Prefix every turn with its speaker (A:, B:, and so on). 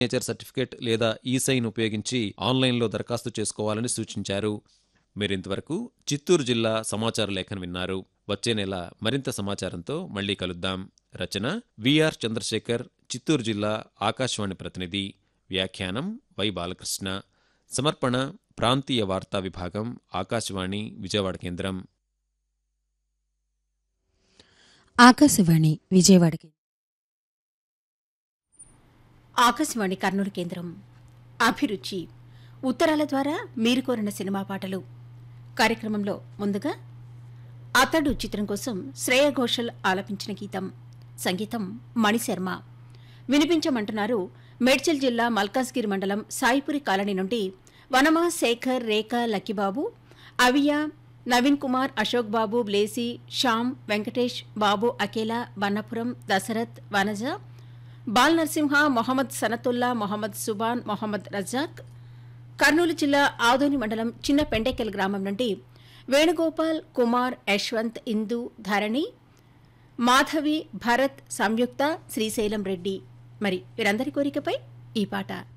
A: nature certificate లేదా ఈసైన్ ఉపయోగించి ఆన్లైన్లో దరఖాస్తు చేసుకోవాలని సూచించారు మీరింతవరకు చిత్తూరు జిల్లా సమాచార లేఖను విన్నారు వచ్చే నెల మరింత సమాచారంతో మళ్ళీ కలుద్దాం రచన విఆర్ చంద్రశేఖర్ చిత్తూరు జిల్లా ఆకాశవాణి ప్రతినిధి వ్యాఖ్యానం వై బాలకృష్ణ సమర్పణ ప్రాంతీయ వార్తా విభాగం ఆకాశవాణి విజయవాడ కేంద్రం
B: ఆకాశవాణి విజయవాడకి
C: ఆకాశవాణి కర్నూలు కేంద్రం అభిరుచి ఉత్తరాల ద్వారా మీరు కోరిన సినిమా పాటలు కార్యక్రమంలో ముందుగా అతడు చిత్రం కోసం శ్రేయ ఘోషల్ ఆలపించిన గీతం సంగీతం మణిశర్మ వినిపించమంటున్నారు మేడ్చల్ జిల్లా మల్కాజ్గిరి మండలం సాయిపురి కాలనీ నుండి వనమా శేఖర్ రేఖ లక్కిబాబు అవియా నవీన్ కుమార్ అశోక్ బాబు బ్లేసి శ్యామ్ వెంకటేష్ బాబు అకేలా వన్నపురం దశరథ్ వనజ బాల్ నరసింహ మొహమ్మద్ సనతుల్లా మొహమ్మద్ సుబాన్ మొహమ్మద్ రజాక్ కర్నూలు జిల్లా ఆదోని మండలం చిన్న పెండెకెల్ గ్రామం నుండి వేణుగోపాల్ కుమార్ యశ్వంత్ ఇందు ధరణి మాధవి భరత్ సంయుక్త శ్రీశైలం రెడ్డి మరి వీరందరి కోరికపై ఈ పాట